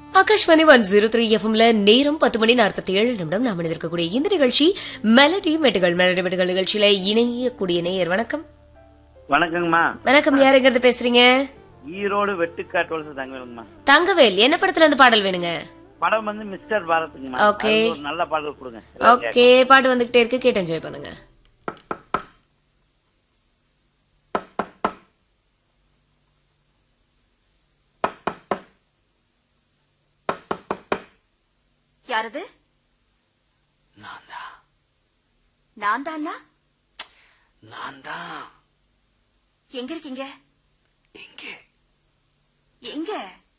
Akashvani one zero three எஃப்எம்ல நேரம் பத்து மணி நாற்பத்தி ஏழு நிமிடம் நாம் இருக்கக்கூடிய இந்த நிகழ்ச்சி மெலடி மெட்டுகள் மெலடி மெட்டுகள் நிகழ்ச்சியில இணையக்கூடிய நேயர் வணக்கம் வணக்கங்கம்மா வணக்கம் யாருங்கிறது பேசுறீங்க ஈரோடு வெட்டுக்காட்டு தங்கவேலுங்கம்மா தங்கவேல் என்ன படத்துல இருந்து பாடல் வேணுங்க படம் வந்து மிஸ்டர் பாரத்துங்கம்மா Okay. அது ஒரு நல்ல பாடல் கொடுங்க ஓகே பாட்டு வந்துகிட்டே இருக்கு கேட்டு என்ஜாய் பண்ணுங்க யாரது நான் தான் நான் தானா நான் தான் எங்க இருக்கீங்க இங்கே எங்க